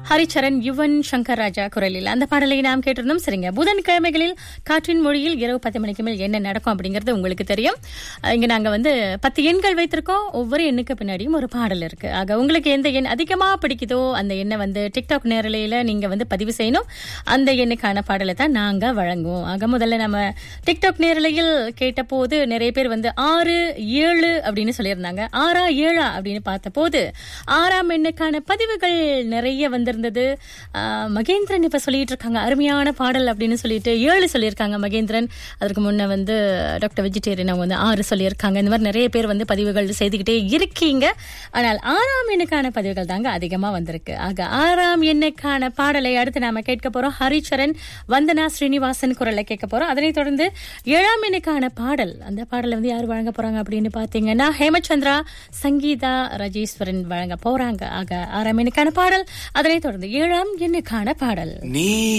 ஹரிச்சரன் யுவன் சங்கர் ராஜா குரலில் அந்த பாடலை நாம் கேட்டிருந்தோம் சரிங்க புதன்கிழமைகளில் காற்றின் மொழியில் இரவு பத்து மணிக்கு மேல் என்ன நடக்கும் அப்படிங்கிறது உங்களுக்கு தெரியும் அஹ் இங்க நாங்க வந்து பத்து எண்கள் வைத்திருக்கோம் ஒவ்வொரு எண்ணுக்கு பின்னாடியும் ஒரு பாடல் இருக்கு ஆக உங்களுக்கு எந்த எண் அதிகமா பிடிக்குதோ அந்த எண்ணை வந்து டிக்டாக் நேரலையில நீங்க வந்து பதிவு செய்யணும் அந்த எண்ணுக்கான பாடலை தான் நாங்க வழங்குவோம் ஆக முதல்ல நம்ம டிக்டாக் நேரலையில் கேட்டபோது நிறைய பேர் வந்து ஆறு ஏழு அப்படின்னு சொல்லியிருந்தாங்க ஆறா ஏழா அப்படின்னு பார்த்தபோது ஆறாம் எண்ணுக்கான பதிவுகள் நிறைய வந்திருந்தது ஆஹ் மகேந்திரன் இப்ப சொல்லிட்டு இருக்காங்க அருமையான பாடல் அப்படின்னு சொல்லிட்டு ஏழு சொல்லியிருக்காங்க மகேந்திரன் அதற்கு முன்ன வந்து டாக்டர் வெஜிடேரியன் அவங்க வந்து ஆறு சொல்லியிருக்காங்க இந்த மாதிரி நிறைய பேர் வந்து பதிவுகள் செய்துக்கிட்டே இருக்கீங்க ஆனால் ஆறாம் எண்ணுக்கான பதிவுகள் தாங்க அதிகமா வந்திருக்கு ஆக ஆறாம் எண்ணுக்கான பாடலை அடுத்து நாம கேட்க போறோம் ஹரிச்சரன் வந்தனா ஸ்ரீனிவாசன் குரலை கேட்க போறோம் அதனைத் தொடர்ந்து ஏழாம் எண்ணுக்கான பாடல் அந்த பாடலை வந்து யார் வழங்க போறாங்க அப்படின்னு பாத்தீங்கன்னா ஹேமச்சந்திரா சங்கீதா ராஜேஸ்வரன் வழங்க போறாங்க ஆக ஆறாம் எண்ணுக்கான பாடல் அதனைத் தொடர்ந்து ஏழாம் எண்ணுக்கான பாடல் நீ